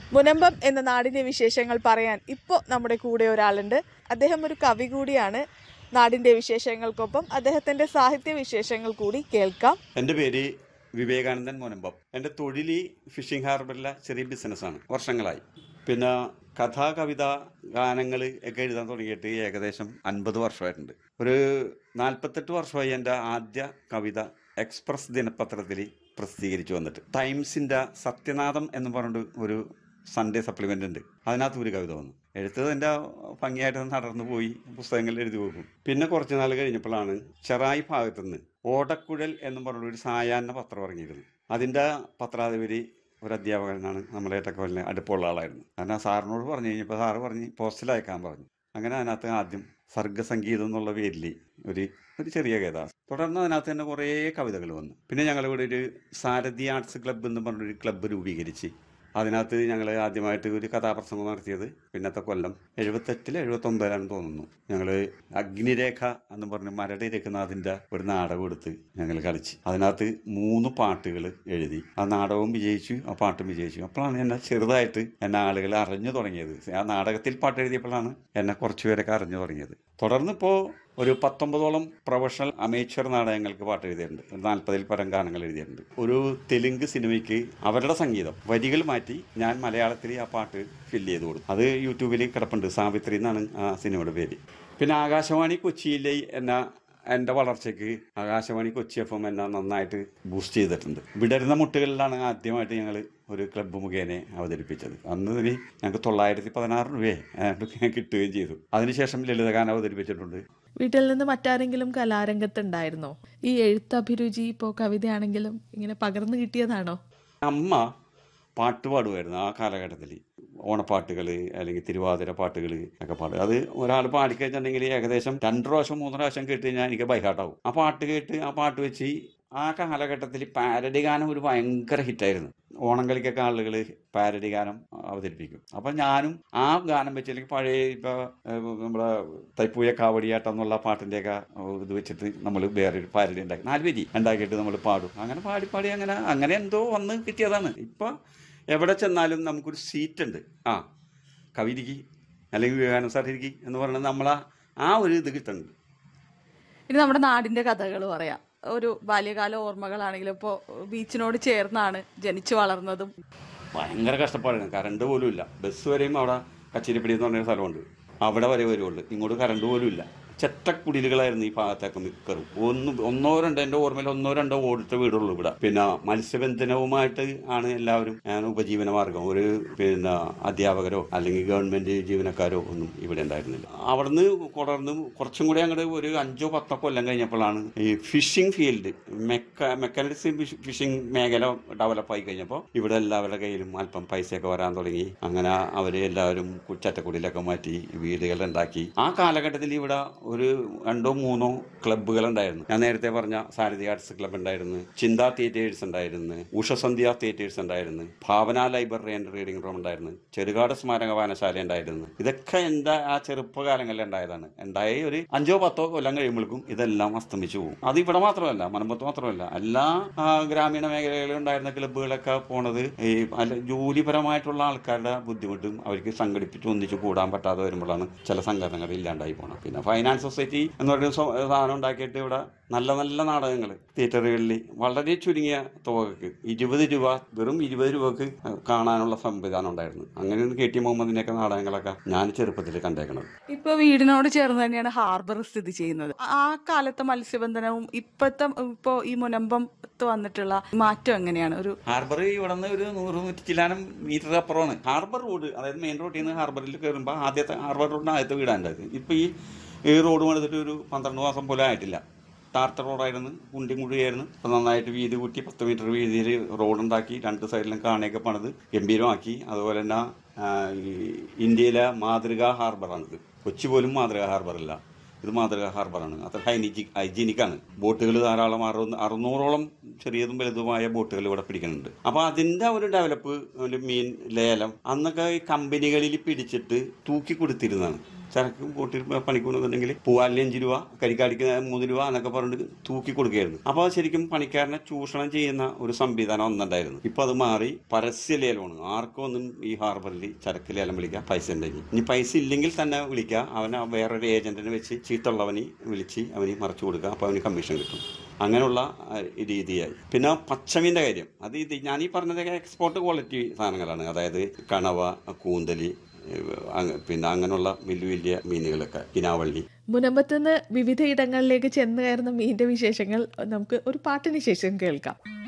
മുനമ്പം എന്ന നാടിന്റെ വിശേഷങ്ങൾ പറയാൻ ഇപ്പോൾ നമ്മുടെ കൂടെ ഒരാളുണ്ട് അദ്ദേഹം ഒരു കവി കൂടിയാണ് നാടിന്റെ വിശേഷങ്ങൾക്കൊപ്പം അദ്ദേഹത്തിന്റെ സാഹിത്യ വിശേഷങ്ങൾ കൂടി കേൾക്കാം എൻ്റെ പേര് വിവേകാനന്ദൻ മുനമ്പം എൻ്റെ തൊഴിൽ ഫിഷിംഗ് ഹാർബറിലെ ചെറിയ ബിസിനസ്സാണ് വർഷങ്ങളായി പിന്നെ കഥ കവിത ഗാനങ്ങൾ ഒക്കെ എഴുതാൻ തുടങ്ങിയിട്ട് ഏകദേശം അൻപത് വർഷമായിട്ടുണ്ട് ഒരു നാൽപ്പത്തെട്ട് വർഷമായി എൻ്റെ ആദ്യ കവിത എക്സ്പ്രസ് ദിനപത്രത്തിൽ പ്രസിദ്ധീകരിച്ചു വന്നിട്ട് ടൈംസിൻ്റെ സത്യനാഥം എന്ന് പറഞ്ഞിട്ട് ഒരു സൺഡേ സപ്ലിമെൻ്റ് ഉണ്ട് അതിനകത്ത് ഒരു കവിത വന്നു എഴുത്തത് എൻ്റെ ഭംഗിയായിട്ട് നടന്നു പോയി പുസ്തകങ്ങളിൽ എഴുതി പോകും പിന്നെ കുറച്ച് നാൾ കഴിഞ്ഞപ്പോഴാണ് ചെറായി ഭാഗത്തുനിന്ന് ഓടക്കുഴൽ എന്ന് പറഞ്ഞ ഒരു സായാഹ്ന പത്രം ഇറങ്ങിയിരുന്നു അതിൻ്റെ പത്രാധിപതി ഒരു അധ്യാപകനാണ് നമ്മുടെ ഏട്ടക്കോലിന് അടുപ്പമുള്ള ആളായിരുന്നു കാരണം സാറിനോട് പറഞ്ഞു കഴിഞ്ഞപ്പോൾ സാറ് പറഞ്ഞ് പോസ്റ്റിൽ അയക്കാൻ പറഞ്ഞു അങ്ങനെ അതിനകത്ത് ആദ്യം സർഗസംഗീതം എന്നുള്ള പേരിൽ ഒരു ഒരു ചെറിയ കഥ തുടർന്ന് അതിനകത്ത് തന്നെ കുറേ കവിതകൾ വന്നു പിന്നെ ഞങ്ങളിവിടെ ഒരു സാരഥി ആർട്സ് ക്ലബ്ബ് എന്ന് പറഞ്ഞൊരു ക്ലബ്ബ് രൂപീകരിച്ച് അതിനകത്ത് ഞങ്ങൾ ആദ്യമായിട്ട് ഒരു കഥാപ്രസംഗം നടത്തിയത് പിന്നത്തെ കൊല്ലം എഴുപത്തെട്ടിൽ എഴുപത്തൊമ്പതിലാണെന്ന് തോന്നുന്നു ഞങ്ങൾ അഗ്നിരേഖ എന്ന് പറഞ്ഞ് മരട് രഘുനാഥിൻ്റെ ഒരു നാടകം എടുത്ത് ഞങ്ങൾ കളിച്ച് അതിനകത്ത് മൂന്ന് പാട്ടുകൾ എഴുതി ആ നാടകവും വിജയിച്ചു ആ പാട്ടും വിജയിച്ചു അപ്പോഴാണ് എന്നെ ചെറുതായിട്ട് എന്നെ ആളുകൾ അറിഞ്ഞു തുടങ്ങിയത് ആ നാടകത്തിൽ പാട്ട് എഴുതിയപ്പോഴാണ് എന്നെ കുറച്ചുപേരൊക്കെ അറിഞ്ഞു തുടങ്ങിയത് തുടർന്ന് ഇപ്പോൾ ഒരു പത്തൊമ്പതോളം പ്രൊഫഷണൽ അമേച്ചർ നാടകങ്ങൾക്ക് പാട്ട് എഴുതിയിട്ടുണ്ട് ഒരു നാൽപ്പതിൽ പരം ഗാനങ്ങൾ എഴുതിയിട്ടുണ്ട് ഒരു തെലുങ്ക് സിനിമയ്ക്ക് അവരുടെ സംഗീതം വരികൾ മാറ്റി ഞാൻ മലയാളത്തിൽ ആ പാട്ട് ഫില്ല് ചെയ്ത് കൊടുത്തു അത് യൂട്യൂബിൽ കിടപ്പുണ്ട് സാവിത്രി എന്നാണ് ആ സിനിമയുടെ പേര് പിന്നെ ആകാശവാണി കൊച്ചിയിലെ എന്ന എൻ്റെ വളർച്ചയ്ക്ക് ആകാശവാണി കൊച്ചി എഫ് എം എന്നെ നന്നായിട്ട് ബൂസ്റ്റ് ചെയ്തിട്ടുണ്ട് വിടരുന്ന മുട്ടുകളിലാണ് ആദ്യമായിട്ട് ഞങ്ങൾ ഒരു ക്ലബ്ബ് മുഖേന അവതരിപ്പിച്ചത് അന്ന് ഇതിന് ഞങ്ങൾക്ക് തൊള്ളായിരത്തി പതിനാറ് രൂപയെ അതിനകത്ത് കിട്ടുകയും ചെയ്തു അതിനുശേഷം ലളിതഗാനം അവതരിപ്പിച്ചിട്ടുണ്ട് വീട്ടിൽ നിന്ന് മറ്റാരെങ്കിലും കലാരംഗത്തുണ്ടായിരുന്നോ ഈ എഴുത്തഭിരുചി ഇപ്പോൾ കവിതയാണെങ്കിലും ഇങ്ങനെ പകർന്നു കിട്ടിയതാണോ അമ്മ പാട്ട് പാടുമായിരുന്നു ആ കാലഘട്ടത്തിൽ ഓണപ്പാട്ടുകൾ അല്ലെങ്കിൽ തിരുവാതിര പാട്ടുകൾ ഒക്കെ പാടും അത് ഒരാൾ പാടിക്കഴിഞ്ഞിട്ടുണ്ടെങ്കിൽ ഏകദേശം രണ്ട് പ്രാവശ്യം മൂന്ന് പ്രാവശ്യം കേട്ട് കഴിഞ്ഞാൽ എനിക്ക് ബൈഹാട്ടാവും ആ പാട്ട് കേട്ട് ആ പാട്ട് വെച്ച് ആ കാലഘട്ടത്തിൽ പാരഡി ഗാനം ഒരു ഭയങ്കര ഹിറ്റായിരുന്നു ഓണം കളിക്കൊക്കെ ആളുകൾ പാരഡി ഗാനം അവതരിപ്പിക്കും അപ്പം ഞാനും ആ ഗാനം വെച്ച് അല്ലെങ്കിൽ പഴയ ഇപ്പോൾ നമ്മുടെ തൈപ്പൂയ കാവടിയാട്ടം എന്നുള്ള പാട്ടിൻ്റെയൊക്കെ ഇത് വെച്ചിട്ട് നമ്മൾ വേറൊരു പാരഡി ഉണ്ടാക്കി നാല് പേരി ഉണ്ടാക്കിയിട്ട് നമ്മൾ പാടും അങ്ങനെ പാടി പാടി അങ്ങനെ അങ്ങനെ എന്തോ വന്ന് കിട്ടിയതാണ് ഇപ്പം എവിടെ ചെന്നാലും നമുക്കൊരു സീറ്റ് ഉണ്ട് ആ കവിരിക്ക് അല്ലെങ്കിൽ വിവേകാനന്ദ സാർ ഇരിക്കി എന്ന് പറയുന്നത് നമ്മളാ ആ ഒരു ഇത് കിട്ടുന്നുണ്ട് ഇനി നമ്മുടെ നാടിന്റെ കഥകൾ പറയാം ഒരു ബാല്യകാല ഓർമ്മകളാണെങ്കിലും ഇപ്പോൾ ബീച്ചിനോട് ചേർന്നാണ് ജനിച്ചു വളർന്നതും ഭയങ്കര കഷ്ടപ്പാടാണ് കറണ്ട് പോലും ഇല്ല ബസ് വരെയും അവിടെ കച്ചേരിപ്പടി എന്ന് പറഞ്ഞൊരു സ്ഥലമുണ്ട് അവിടെ വരെ വരുവുള്ളൂ ഇങ്ങോട്ട് കറണ്ട് പോലും ഇല്ല ചെറ്റക്കുടിലുകളായിരുന്നു ഈ ഭാഗത്തേക്ക് മിക്കറും ഒന്ന് ഒന്നോ രണ്ടോ എൻ്റെ ഓർമ്മയിൽ ഒന്നോ രണ്ടോ ഓടിട്ട വീടുള്ളൂ ഇവിടെ പിന്നെ മത്സ്യബന്ധനവുമായിട്ട് ആണ് എല്ലാവരും ഞാൻ ഉപജീവന മാർഗം ഒരു പിന്നെ അധ്യാപകരോ അല്ലെങ്കിൽ ഗവൺമെന്റ് ജീവനക്കാരോ ഒന്നും ഇവിടെ ഉണ്ടായിരുന്നില്ല അവിടുന്ന് തുടർന്ന് കുറച്ചും കൂടി അങ്ങോട്ട് ഒരു അഞ്ചോ പത്തോ കൊല്ലം കഴിഞ്ഞപ്പോഴാണ് ഈ ഫിഷിംഗ് ഫീൽഡ് മെക്ക മെക്കാനിക്സ് ഫിഷിംഗ് മേഖല ഡെവലപ്പ് ആയി കഴിഞ്ഞപ്പോൾ ഇവിടെ എല്ലാവരുടെ കയ്യിലും അല്പം പൈസയൊക്കെ വരാൻ തുടങ്ങി അങ്ങനെ അവര് എല്ലാവരും ചറ്റക്കുടിയിലൊക്കെ മാറ്റി വീടുകൾ ഉണ്ടാക്കി ആ കാലഘട്ടത്തിൽ ഇവിടെ ഒരു രണ്ടോ മൂന്നോ ക്ലബ്ബുകൾ ഉണ്ടായിരുന്നു ഞാൻ നേരത്തെ പറഞ്ഞ സാരഥി ആർട്സ് ക്ലബ്ബ് ഉണ്ടായിരുന്നു ചിന്ത തിയേറ്റേഴ്സ് ഉണ്ടായിരുന്നു ഉഷസന്ധ്യ തിയേറ്റേഴ്സ് ഉണ്ടായിരുന്നു Bhavana library and reading room ഉണ്ടായിരുന്നു ചെറുകാട് സ്മാരക വായനശാല ഉണ്ടായിരുന്നു ഇതൊക്കെ എൻ്റെ ആ ചെറുപ്പകാലങ്ങളിൽ ഉണ്ടായതാണ് ഉണ്ടായി ഒരു അഞ്ചോ പത്തോ കൊല്ലം കഴിയുമ്പോഴേക്കും ഇതെല്ലാം അസ്തമിച്ചു പോകും അത് ഇവിടെ മാത്രമല്ല മലമ്പത്ത് മാത്രമല്ല എല്ലാ ആ, ഗ്രാമീണ മേഖലകളിലും ഉണ്ടായിരുന്ന ക്ലബ്ബുകളൊക്കെ പോണത് ഈ അല്ല ജോലിപരമായിട്ടുള്ള ആൾക്കാരുടെ ബുദ്ധിമുട്ടും അവർക്ക് സംഘടിപ്പിച്ച് ഒന്നിച്ച് കൂടാൻ പറ്റാതെ വരുമ്പോഴാണ് ചില സംഘടനകൾ ഇല്ലാണ്ടായി പോണത് പിന്നെ ഫൈനാൻസ് സൊസൈറ്റി എന്ന് പറയുന്ന സ്വ- സാധനം ഉണ്ടാക്കിയിട്ട് ഇവിടെ നല്ല നല്ല നാടകങ്ങൾ തിയേറ്ററുകളിൽ വളരെ ചുരുങ്ങിയ തുകക്ക് ഇരുപത് രൂപ വെറും ഇരുപത് രൂപക്ക് കാണാനുള്ള സംവിധാനം ഉണ്ടായിരുന്നു അങ്ങനെ കെ ടി മുഹമ്മദിൻ്റെയൊക്കെ നാടകങ്ങളൊക്കെ ഞാൻ ചെറുപ്പത്തിൽ കണ്ടേക്കണത് ഇപ്പൊ വീടിനോട് ചേർന്ന് തന്നെയാണ് ഹാർബർ സ്ഥിതി ചെയ്യുന്നത് ആ കാലത്തെ മത്സ്യബന്ധനവും ഇപ്പത്തെ ഇപ്പോ ഈ മുനമ്പത്ത് വന്നിട്ടുള്ള മാറ്റം എങ്ങനെയാണ് ഒരു ഹാർബർ ഇവിടെ നിന്ന് ഒരു നൂറ് നൂറ്റി ചില്ലാനം മീറ്റർ അപ്പുറമാണ് ഹാർബർ റോഡ് അതായത് മെയിൻ റോഡിൽ നിന്ന് ഹാർബറിൽ കയറുമ്പോൾ ആദ്യത്തെ ഹാർബർ റോഡിന് ആദ്യത്തെ വീടാണ് ഉണ്ടായത് ഇപ്പോൾ ഈ ഈ റോഡ് പണിതിട്ട് ഒരു പന്ത്രണ്ട് മാസം പോലും ആയിട്ടില്ല ടാർട്ടർ റോഡായിരുന്നു കുണ്ടി മുഴിയായിരുന്നു അപ്പോൾ നന്നായിട്ട് വീതി കൂട്ടി പത്ത് മീറ്റർ വീതിയിൽ റോഡുണ്ടാക്കി രണ്ട് സൈഡിലും കാണയൊക്കെ പണിത് ഗംഭീരമാക്കി അതുപോലെ തന്നെ ആ, ഈ ഇന്ത്യയിലെ മാതൃകാ ഹാർബറാണിത് കൊച്ചി പോലും മാതൃകാ ഹാർബറല്ല ഇത് മാതൃകാ ഹാർബറാണ് അത്ര ഹൈനിജിക് ഹൈജീനിക്കാണ് ബോട്ടുകൾ ധാരാളം അറുന്ന അറുന്നൂറോളം ചെറിയതും വലുതുമായ ബോട്ടുകൾ ഇവിടെ പിടിക്കുന്നുണ്ട് അപ്പോൾ അതിൻ്റെ ഒരു ഡെവലപ്പ് ഒരു മീൻ ലേലം അന്നൊക്കെ ഈ കമ്പനികളിൽ പിടിച്ചിട്ട് തൂക്കി കൊടുത്തിരുന്നതാണ് ചരക്ക് കൂട്ടി പണിക്ക് കൊണ്ടുവന്നിട്ടുണ്ടെങ്കിൽ പൂവാലിന് അഞ്ച് രൂപ കരിക്കാടിക്ക് മൂന്ന് രൂപ എന്നൊക്കെ പറഞ്ഞിട്ട് തൂക്കി കൊടുക്കുകയായിരുന്നു അപ്പോൾ അത് ശരിക്കും പണിക്കാരനെ ചൂഷണം ചെയ്യുന്ന ഒരു സംവിധാനം ഒന്നുണ്ടായിരുന്നു ഇപ്പൊ അത് മാറി പരസ്യ ലേലമാണ് ആർക്കും ഒന്നും ഈ ഹാർബറിൽ ചരക്ക് ലേലം വിളിക്കാം പൈസ ഉണ്ടെങ്കിൽ ഇനി പൈസ ഇല്ലെങ്കിൽ തന്നെ വിളിക്കുക അവനെ വേറൊരു ഏജന്റിനെ വെച്ച് ചീട്ടുള്ളവന് വിളിച്ച് അവന് മറച്ചു കൊടുക്കുക അപ്പോൾ അവന് കമ്മീഷൻ കിട്ടും അങ്ങനെയുള്ള ആ, രീതിയായി പിന്നെ പച്ചമീൻ്റെ കാര്യം അത് ഇത് ഞാൻ ഈ പറഞ്ഞതൊക്കെ എക്സ്പോർട്ട് ക്വാളിറ്റി സാധനങ്ങളാണ് അതായത് കണവ കൂന്തലി ഏഹ്, അങ്ങ- പിന്നെ അങ്ങനെയുള്ള വലിയ വലിയ മീനുകളൊക്കെ കിനാവള്ളി മുനമ്പത്തുനിന്ന് വിവിധ ഇടങ്ങളിലേക്ക് ചെന്ന് കയറുന്ന മീനിന്റെ വിശേഷങ്ങൾ നമുക്ക് ഒരു പാട്ടിന് ശേഷം കേൾക്കാം